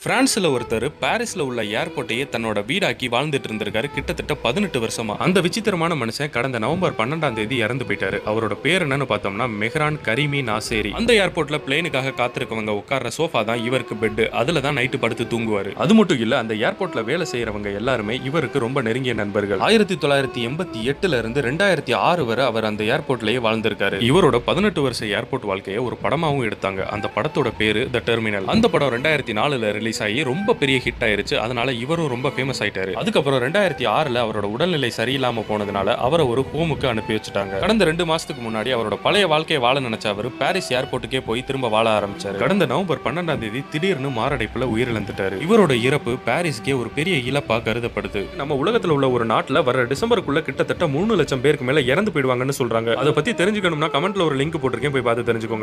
பிரான்ஸ்ல ஒருத்தர் பாரிஸ்ல உள்ள ஏர்போர்ட்டையே தன்னோட வீடாக்கி வாழ்ந்துட்டு இருந்திருக்காரு கிட்டத்தட்ட பதினெட்டு வருஷமா அந்த விசித்திரமான மனுஷன் கடந்த நவம்பர் பன்னெண்டாம் தேதி இறந்து போயிட்டாரு அவரோட பேர் என்னன்னு பார்த்தோம்னா மெஹ்ரான் கரீமி நாசேரி அந்த ஏர்போர்ட்ல பிளேனுக்காக காத்திருக்கவங்க உட்கார்ற சோஃபா தான் இவருக்கு பெட் அதுல தான் நைட்டு படுத்து தூங்குவாரு அது மட்டும் இல்ல அந்த ஏர்போர்ட்ல வேலை செய்யறவங்க எல்லாருமே இவருக்கு ரொம்ப நெருங்கிய நண்பர்கள் ஆயிரத்தி தொள்ளாயிரத்தி எண்பத்தி எட்டுல இருந்து ரெண்டாயிரத்தி ஆறு வரை அவர் அந்த ஏர்போர்ட்லயே வாழ்ந்திருக்காரு இவரோட பதினெட்டு வருஷ ஏர்போர்ட் வாழ்க்கையை ஒரு படமாவும் எடுத்தாங்க அந்த படத்தோட பேரு த டெர்மினல் அந்த படம் ரெண்டாயிரத்தி நாலுல ரிலீஸ் ஆகி ரொம்ப பெரிய ஹிட் ஆயிருச்சு அதனால இவரும் ரொம்ப ஃபேமஸ் ஆயிட்டாரு அதுக்கப்புறம் ரெண்டாயிரத்தி ஆறுல அவரோட உடல்நிலை சரியில்லாம போனதுனால அவரை ஒரு ஹோமுக்கு அனுப்பி வச்சுட்டாங்க கடந்த ரெண்டு மாசத்துக்கு முன்னாடி அவரோட பழைய வாழ்க்கையை வாழ நினைச்ச அவர் பாரிஸ் ஏர்போர்ட்டுக்கே போய் திரும்ப வாழ ஆரம்பிச்சாரு கடந்த நவம்பர் பன்னெண்டாம் தேதி திடீர்னு மாரடைப்புல உயிரிழந்துட்டாரு இவரோட இறப்பு பாரிஸ்க்கே ஒரு பெரிய இழப்பா கருதப்படுது நம்ம உலகத்துல உள்ள ஒரு நாட்டுல வர டிசம்பருக்குள்ள கிட்டத்தட்ட மூணு லட்சம் பேருக்கு மேல இறந்து போயிடுவாங்கன்னு சொல்றாங்க அதை பத்தி தெரிஞ்சுக்கணும்னா கமெண்ட்ல ஒரு லிங்க் போட்டிருக்கேன் போய் பார்த்து தெரிஞ்சுக்கோங்க